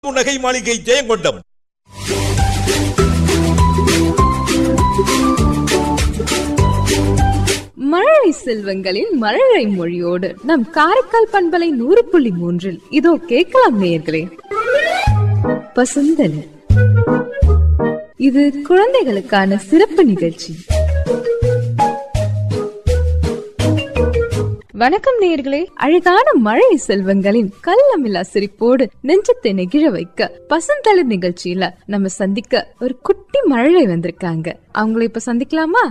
புன்னகை மாளிகை ஜெயங்கொண்டம் மழலை செல்வங்களின் மழலை மொழியோடு நம் காரைக்கால் பண்பலை நூறு புள்ளி மூன்றில் இதோ கேட்கலாம் நேயர்களே பசுந்தலி இது குழந்தைகளுக்கான சிறப்பு நிகழ்ச்சி வணக்கம் நேயர்களே அழகான மழை செல்வங்களின் கள்ளமில்லா சிரிப்போடு நெஞ்சத்தை நெகிழ வைக்க பசுந்தளிர் நிகழ்ச்சியில நம்ம சந்திக்க ஒரு குட்டி மழலை வந்திருக்காங்க அவங்கள இப்ப சந்திக்கலாமா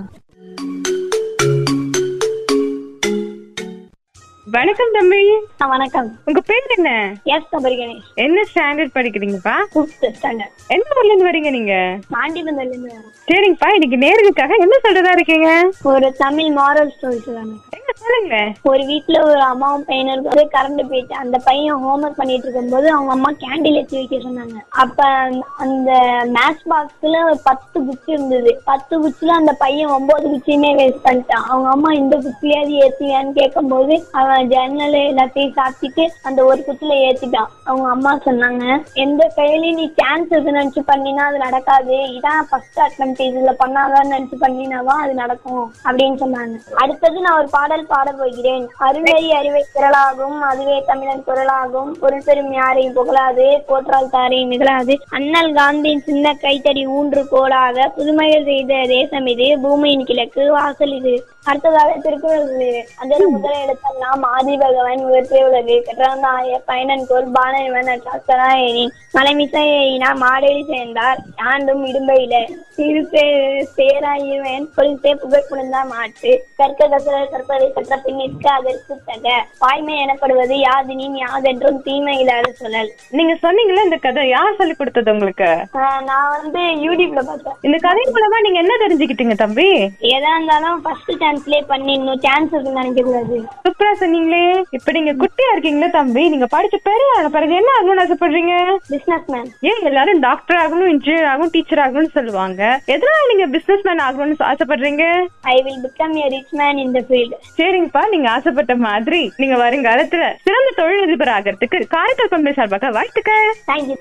வணக்கம் தம்பி ஆ, வணக்கம் உங்க பேர் என்ன எஸ் கபரி கணேஷ் என்ன ஸ்டாண்டர்ட் படிக்கிறீங்கப்பா ஃபிஃப்த் ஸ்டாண்டர்ட் எந்த ஊர்ல இருந்து வரீங்க நீங்க ஆண்டிபந்தல்ல இருந்து வரேன் சரிங்கப்பா இன்னைக்கு நேர்களுக்காக என்ன சொல்றதா இருக்கீங்க ஒரு தமிழ் மாரல் ஸ்டோரி சொல்லணும் என்ன சொல்லுங்களேன் ஒரு வீட்ல ஒரு அம்மாவும் பையனும் இருக்காரு கரண்ட் போயிட்டு அந்த பையன் ஹோம்ஒர்க் பண்ணிட்டு இருக்கும்போது அவங்க அம்மா கேண்டில் ஏற்றி வைக்க சொன்னாங்க அப்ப அந்த- அந்த மேட்ச் பாக்ஸ்ல ஒரு பத்து குச்சி இருந்தது பத்து குச்சில அந்த பையன் ஒன்பது குச்சியுமே வேஸ்ட் பண்ணிட்டான் அவங்க அம்மா இந்த குச்சிலையாவது ஏத்துவியான்னு கேட்கும்போது அவன் ஜன்னல் எல்லாத்தையும் சாத்திட்டு அந்த ஒரு குச்சில ஏத்திட்டான் அவங்க அம்மா சொன்னாங்க எந்த கையிலயும் நீ சான்ஸ் இருக்கு நினைச்சு பண்ணினா அது நடக்காது இதான் ஃபர்ஸ்ட் அட்வான்டேஜ் இதுல பண்ணாதான் நினைச்சு பண்ணினாதான் அது நடக்கும் அப்படின்னு சொன்னாங்க அடுத்தது நான் ஒரு பாடல் பாட போகிறேன் அருளறி அறிவை திரளாகும் அதுவே தமிழன் குரலாகும் பொருள் பெரும் யாரையும் புகழாது போற்றால் தாரையும் நிகழாது அண்ணல் காந்தியின் சின்ன கைத்தடி ஊன்று கோலாக புதுமைகள் செய்த தேசம் இது பூமியின் கிழக்கு வாசல் இது அடுத்ததாக திருக்குறள் இது. அதில் முதல் எழுத்தெல்லாம் ஆதி பகவன் உயர்த்தே உலகு கற்றாந்தாய பயனன் கோல் பாலவன் சாஸ்தராயனின் மலைமிசையினா மாடேறி சேர்ந்தார் ஆண்டும் இடும்பையில சிறுசே சேராயிருவன் பொலிசே புகழ் புலந்தா மாட்டு கற்க கசர கற்பதை கற்ற பின்னிற்க அதற்கு தக வாய்மை எனப்படுவது யாதினின் யாதென்றும் தீமை இல்லாத சொல்லல் நீங்க சொன்னீங்களே இந்த கதை யார் சொல்லி கொடுத்தது உங்களுக்கு ஆஹ் நான் வந்து யூடியூப்ல பார்த்தேன் இந்த கதை மூலமா நீங்க என்ன தெரிஞ்சுக்கிட்டீங்க தம்பி எதா இருந்தாலும் ஃபர்ஸ்ட் சான்ஸ்லயே பண்ணிடணும் சான்ஸ் இருக்குன்னு நினைக்க கூடாது சூப்பரா சொன்னீங்களே இப்ப நீங்க குட்டியா இருக்கீங்களே தம்பி நீங்க படிச்ச பெரிய ஆன பிறகு என்ன ஆகணும்னு ஆசைப்படுறீங்க பிசினஸ் மேன் ஏன் எல்லாரும் டாக்டர் ஆகணும் இன்ஜினியர் ஆகணும் டீச்சர் ஆகணும்னு சொல்லுவாங்க எதனால நீங்க பிசினஸ் மேன் ஆகணும்னு ஆசைப்படுறீங்க I will become a rich man in the field சரிங்கப்பா நீங்க ஆசைப்பட்ட மாதிரி நீங்க வருங்காலத்துல சிறந்த தொழிலதிபர் ஆகிறதுக்கு காரைக்கால் பம்பை சார்பாக வாழ்த்துக்கள் தேங்க்யூ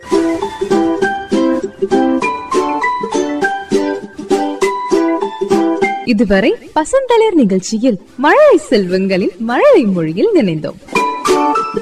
இதுவரை பசந்தளிர் நிகழ்ச்சியில் மழலை செல்வங்களின் மழலை மொழியில் நினைந்தோம்